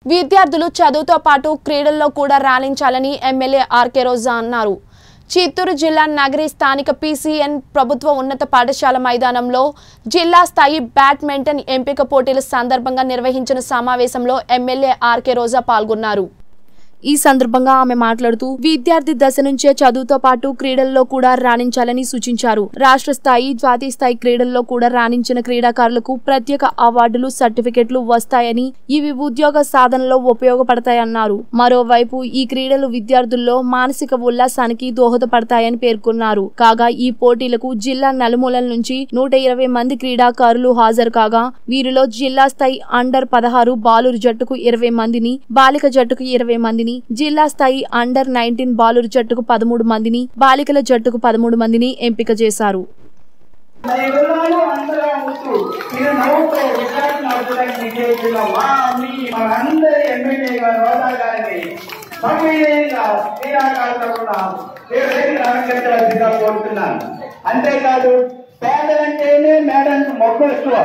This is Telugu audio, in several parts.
విద్యార్థులు చదువుతో పాటు క్రీడల్లో కూడా రాణించాలని ఎమ్మెల్యే ఆర్కే రోజా అన్నారు చిత్తూరు జిల్లా నగరి స్థానిక పీసీఎన్ ప్రభుత్వ ఉన్నత పాఠశాల మైదానంలో జిల్లా స్థాయి బ్యాడ్మింటన్ ఎంపిక పోటీల సందర్భంగా నిర్వహించిన సమావేశంలో ఎమ్మెల్యే ఆర్కే రోజా పాల్గొన్నారు ఈ సందర్భంగా ఆమె మాట్లాడుతూ విద్యార్థి దశ నుంచే చదువుతో పాటు క్రీడల్లో కూడా రాణించాలని సూచించారు రాష్ట్ర స్థాయి జాతీయ స్థాయి క్రీడల్లో కూడా రాణించిన క్రీడాకారులకు ప్రత్యేక అవార్డులు సర్టిఫికెట్లు వస్తాయని ఇవి ఉద్యోగ సాధనలో ఉపయోగపడతాయన్నారు మరోవైపు ఈ క్రీడలు విద్యార్థుల్లో మానసిక ఉల్లాసానికి దోహదపడతాయని పేర్కొన్నారు కాగా ఈ పోటీలకు జిల్లా నలుమూలల నుంచి నూట ఇరవై మంది క్రీడాకారులు హాజరు కాగా వీరిలో జిల్లా స్థాయి అండర్ పదహారు బాలురు జట్టుకు ఇరవై మందిని బాలిక జట్టుకు ఇరవై మందిని జిల్లా స్థాయి అండర్ నైన్టీన్ బాలురు జట్టుకు పదమూడు మందిని బాలికల జట్టుకు పదమూడు మందిని ఎంపిక చేశారు ఎవరు అందరూ ఉంటూ మీరు నవ్వుతూ విద్యార్థులు నడుపుతానికి నిశ్చయిస్తున్నాం మా మీ మనందరి ఎమ్మెల్యే గారు హోదా గారిని సవినయంగా క్రీడాకారులు కూడా నేను వేదిక అలంకరించాల్సిందిగా కోరుతున్నాను అంతేకాదు పేదలంటేనే మేడానికి మొగ్గు ఎక్కువ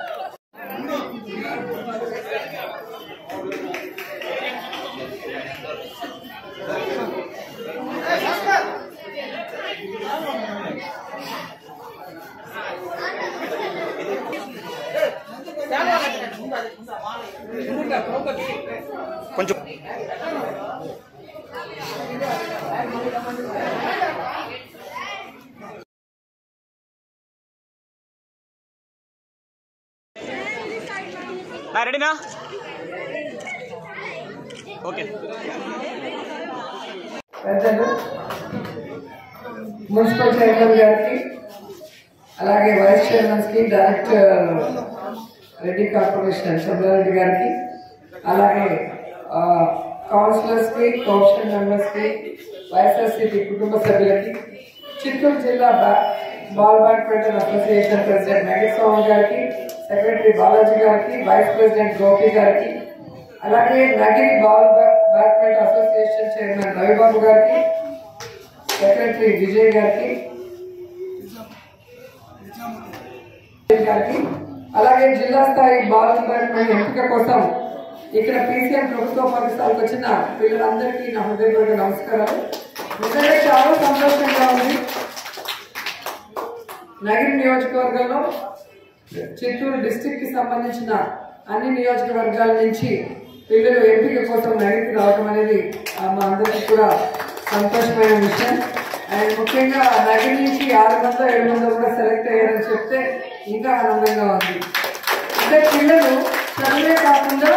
కొంచెం నా రెడీనా ఓకే పెద్దలు మున్సిపల్ చైర్మన్ గారికి అలాగే వైస్ చైర్మన్స్ కి డైరెక్టర్ రెడ్డి కార్పొరేషన్ చంద్రారెడ్డి గారికి అలాగే కౌన్సిలర్స్ కి కౌన్సిల్ మెంబర్స్ కి వైఎస్ఆర్సీపీ కుటుంబ సభ్యులకి చిత్తూరు జిల్లా బా- ball badminton association president Nageswararao గారికి సెక్రటరీ బాలాజీ గారికి వైస్ ప్రెసిడెంట్ గోపి గారికి అలాగే నగిరి బాల్ బ్యా- బ్యాడ్మింటన్ అసోసియేషన్ చైర్మన్ రవిబాబు గారికి సెక్రటరీ విజయ్ గారికి గారికి అలాగే జిల్లా స్థాయి బాల్ బ్యాడ్మింటన్ ఎంపిక కోసం ఇక్కడ పీసీఎం ప్రభుత్వ పాఠశాలకు వచ్చిన పిల్లలందరికీ నా హృదయపూర్వక నమస్కారాలు నిజంగా చాలా సంతోషంగా ఉంది నగిరి నియోజకవర్గంలో చిత్తూరు డిస్టిక్ కి సంబంధించిన అన్ని నియోజకవర్గాల నుంచి పిల్లలు ఎంపిక కోసం నగిరికి రావడం అనేది ఆ, మా అందరికీ కూడా సంతోషమైన విషయం అండ్ ముఖ్యంగా నగిరి నుంచి ఆరు వందలు ఏడు వందలు కూడా సెలెక్ట్ అయ్యారని చెప్తే ఇంకా ఆనందంగా ఉంది అంటే పిల్లలు చదివే కాకుండా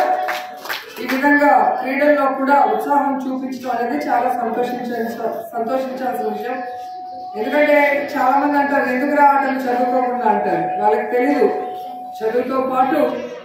ఈ విధంగా క్రీడల్లో కూడా ఉత్సాహం చూపించడం అనేది చాలా సంతోషించాల్సిన సంతోషించాల్సిన విషయం ఎందుకంటే చాలా మంది అంటారు ఎందుకు రావటం చదువుకోకుండా అంటారు వాళ్ళకి తెలియదు చదువుతో పాటు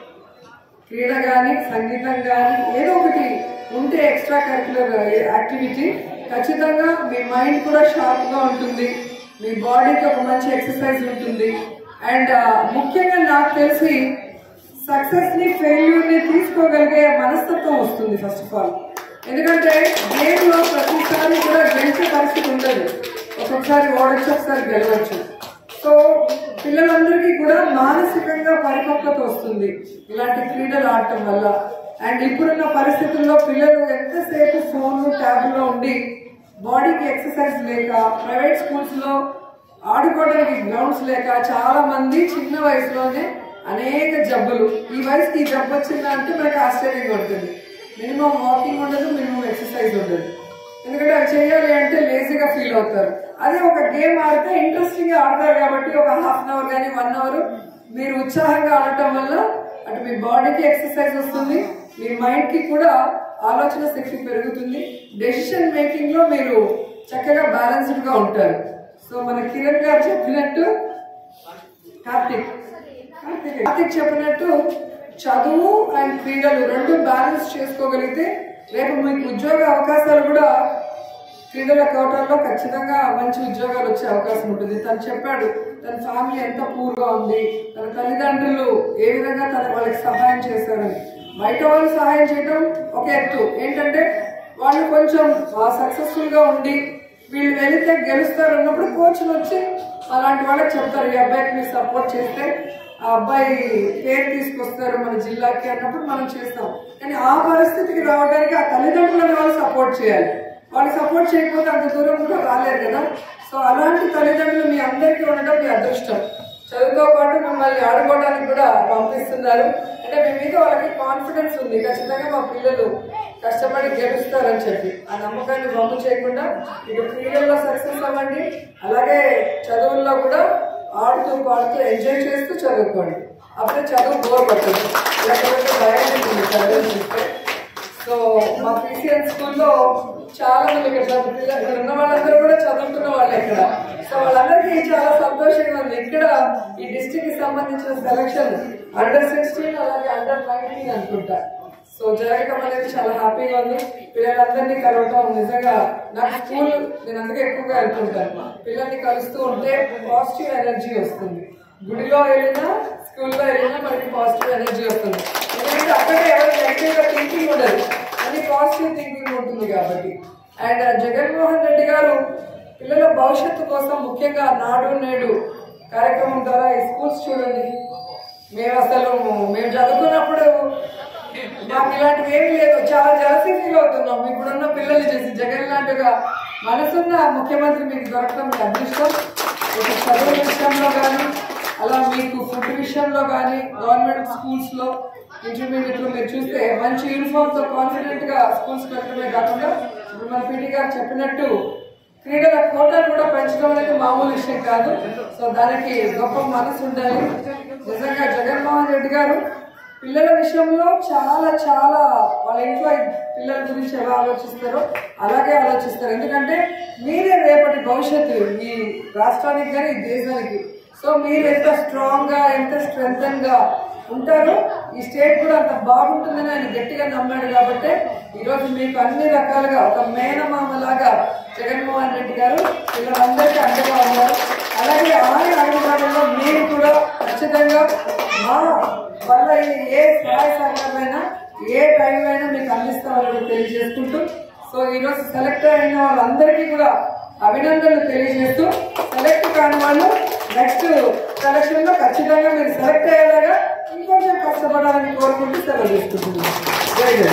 క్రీడ కానీ సంగీతం కానీ ఏదో ఒకటి ఉంటే ఎక్స్ట్రా కరిక్యులర్ యాక్టివిటీ ఖచ్చితంగా మీ మైండ్ కూడా షార్ప్ గా ఉంటుంది మీ బాడీకి ఒక మంచి ఎక్సర్సైజ్ ఉంటుంది అండ్ ముఖ్యంగా నాకు తెలిసి సక్సెస్ ని ఫెయిల్యూర్ ని తీసుకోగలిగే మనస్తత్వం వస్తుంది ఫస్ట్ ఆఫ్ ఆల్ ఎందుకంటే గేమ్ లో ప్రతిసారి కూడా గెలిచే పరిస్థితి ఉండదు ఒక్కొక్కసారి ఓడొచ్చు ఒకసారి గెలవచ్చు సో పిల్లలందరికీ కూడా మానసికంగా పరిపక్వత వస్తుంది ఇలాంటి క్రీడలు ఆడటం వల్ల అండ్ ఇప్పుడున్న పరిస్థితుల్లో పిల్లలు ఎంతసేపు ఫోన్ ట్యాబ్లో ఉండి బాడీకి ఎక్సర్సైజ్ లేక ప్రైవేట్ స్కూల్స్ లో ఆడుకోవడానికి గ్రౌండ్స్ లేక చాలా మంది చిన్న వయసులోనే అనేక జబ్బులు ఈ వయసుకి ఈ జబ్బు వచ్చిందా అంటే మనకి ఆశ్చర్యంగా ఉంటుంది మినిమం వాకింగ్ ఉండదు మినిమం ఎక్సర్సైజ్ ఉండదు ఎందుకంటే అది చేయాలి అంటే లేజీగా ఫీల్ అవుతారు అదే ఒక గేమ్ ఆడితే ఇంట్రెస్టింగ్ గా ఆడతారు కాబట్టి ఒక హాఫ్ అన్ అవర్ కానీ వన్ అవర్ మీరు ఉత్సాహంగా ఆడటం వల్ల అటు మీ బాడీకి ఎక్సర్సైజ్ వస్తుంది మీ మైండ్ కి కూడా ఆలోచన శక్తి పెరుగుతుంది డెసిషన్ మేకింగ్ లో మీరు చక్కగా బ్యాలెన్స్డ్ గా ఉంటారు సో మన కిరణ్ గారు చెప్పినట్టు కార్తిక్ కార్తిక్ కార్తిక్ చెప్పినట్టు చదువు అండ్ క్రీడలు రెండు బ్యాలెన్స్ చేసుకోగలిగితే రేపు మీకు ఉద్యోగ అవకాశాలు కూడా క్రీడల కోటాల్లో ఖచ్చితంగా మంచి ఉద్యోగాలు వచ్చే అవకాశం ఉంటుంది తను చెప్పాడు తన ఫ్యామిలీ ఎంత పూర్గా ఉంది తన తల్లిదండ్రులు ఏ విధంగా తన వాళ్ళకి సహాయం చేశారని బయట వాళ్ళు సహాయం చేయడం ఒక ఎత్తు ఏంటంటే వాళ్ళు కొంచెం సక్సెస్ఫుల్ గా ఉండి వీళ్ళు వెళితే గెలుస్తారు అన్నప్పుడు కోచ్లు వచ్చి అలాంటి వాళ్ళకి చెప్తారు ఈ అబ్బాయికి మీరు సపోర్ట్ చేస్తే ఆ అబ్బాయి పేరు తీసుకొస్తారు మన జిల్లాకి అన్నప్పుడు మనం చేస్తాం కానీ ఆ పరిస్థితికి రావడానికి ఆ తల్లిదండ్రులను వాళ్ళు సపోర్ట్ చేయాలి వాళ్ళు సపోర్ట్ చేయకపోతే అంత దూరం కూడా రాలేరు కదా సో అలాంటి తల్లిదండ్రులు మీ అందరికీ ఉండడం మీ అదృష్టం చదువుతో పాటు మిమ్మల్ని ఆడుకోవడానికి కూడా పంపిస్తున్నారు అంటే మీ మీద వాళ్ళకి కాన్ఫిడెన్స్ ఉంది ఖచ్చితంగా మా పిల్లలు కష్టపడి గెలుస్తారని చెప్పి ఆ నమ్మకాన్ని బొమ్మ చేయకుండా ఇటు క్రీడల్లో సక్సెస్ అవ్వండి అలాగే చదువుల్లో కూడా ఆడుతూ పాడుతూ ఎంజాయ్ చేస్తూ చదువుకోండి అప్పుడే చదువు బోర్ పట్టదు లేకపోతే భయం ఉంటుంది చదువు చూస్తే సో మా పీసీఎన్ స్కూల్లో చాలా మంది ఇక్కడ చదువు పిల్ల- ఇక్కడ ఉన్న వాళ్ళందరూ కూడా చదువుకున్న వాళ్ళే ఇక్కడ సో వాళ్ళందరికీ చాలా సంతోషంగా ఉంది ఇక్కడ ఈ డిస్టిక్ కి సంబంధించిన సెలక్షన్ అండర్ సిక్స్టీన్ అలాగే అండర్ నైన్టీన్ అనుకుంటా సో జరగటం అనేది చాలా హ్యాపీగా ఉంది పిల్లలందరినీ కలవటం నిజంగా నాకు స్కూల్ నేను అందుకే ఎక్కువగా వెళ్తుంటాను పిల్లల్ని కలుస్తూ ఉంటే పాజిటివ్ ఎనర్జీ వస్తుంది గుడిలో వెళ్ళినా స్కూల్లో వెళ్ళినా మనకి పాజిటివ్ ఎనర్జీ వస్తుంది ఎందుకంటే అక్కడ ఎవరు నెగిటివ్ గా థింకింగ్ ఉండదు అన్ని పాజిటివ్ థింకింగ్ ఉంటుంది కాబట్టి అండ్ జగన్మోహన్ రెడ్డి గారు పిల్లల భవిష్యత్తు కోసం ముఖ్యంగా నాడు నేడు కార్యక్రమం ద్వారా ఈ స్కూల్స్ చూడండి మేము అసలు మేము చదువుకున్నప్పుడు మాకు ఇలాంటివి ఏమీ లేదు చాలా జలసీ ఫీల్ అవుతున్నాం ఇప్పుడున్న పిల్లల్ని చేసి జగన్ లాంటిగా మనసున్న ముఖ్యమంత్రి మీకు దొరకడం మీ అదృష్టం ఒక చదువుల విషయంలో కానీ అలా మీకు ఫుడ్ విషయంలో కానీ గవర్నమెంట్ స్కూల్స్ లో ఇంటర్మీడియట్ లో మీరు చూస్తే మంచి యూనిఫామ్ తో కాన్ఫిడెంట్ గా స్కూల్స్ పెట్టడమే కాకుండా ఇప్పుడు మన పీటీ గారు చెప్పినట్టు క్రీడల కోటను కూడా పెంచడం అనేది మామూలు విషయం కాదు సో దానికి గొప్ప మనసు ఉండాలి నిజంగా జగన్మోహన్ రెడ్డి గారు పిల్లల విషయంలో చాలా చాలా వాళ్ళ ఇంట్లో పిల్లల గురించి ఎలా ఆలోచిస్తారో అలాగే ఆలోచిస్తారు ఎందుకంటే మీరే రేపటి భవిష్యత్తు ఈ రాష్ట్రానికి కానీ ఈ దేశానికి సో మీరు ఎంత స్ట్రాంగ్ గా ఎంత స్ట్రెంగ్ గా ఉంటారో ఈ స్టేట్ కూడా అంత బాగుంటుందని ఆయన గట్టిగా నమ్మాడు కాబట్టి ఈరోజు మీకు అన్ని రకాలుగా ఒక మేనమామలాగా జగన్మోహన్ రెడ్డి గారు పిల్లలందరికీ అండగా ఉన్నారు అలాగే ఆయన అడుగుబాటులో మీరు కూడా ఖచ్చితంగా మా వల్ల ఈ ఏ సహాయ సహకారమైనా ఏ టైం అయినా మీకు అందిస్తామని కూడా తెలియజేసుకుంటూ సో ఈరోజు సెలెక్ట్ అయిన వాళ్ళందరికీ కూడా అభినందనలు తెలియజేస్తూ సెలెక్ట్ కాని వాళ్ళు నెక్స్ట్ సెలక్షన్ లో ఖచ్చితంగా మీరు సెలెక్ట్ అయ్యేలాగా ఇంకొంచెం కష్టపడాలని కోరుకుంటూ సెలవు తీసుకుంటున్నాను జై జై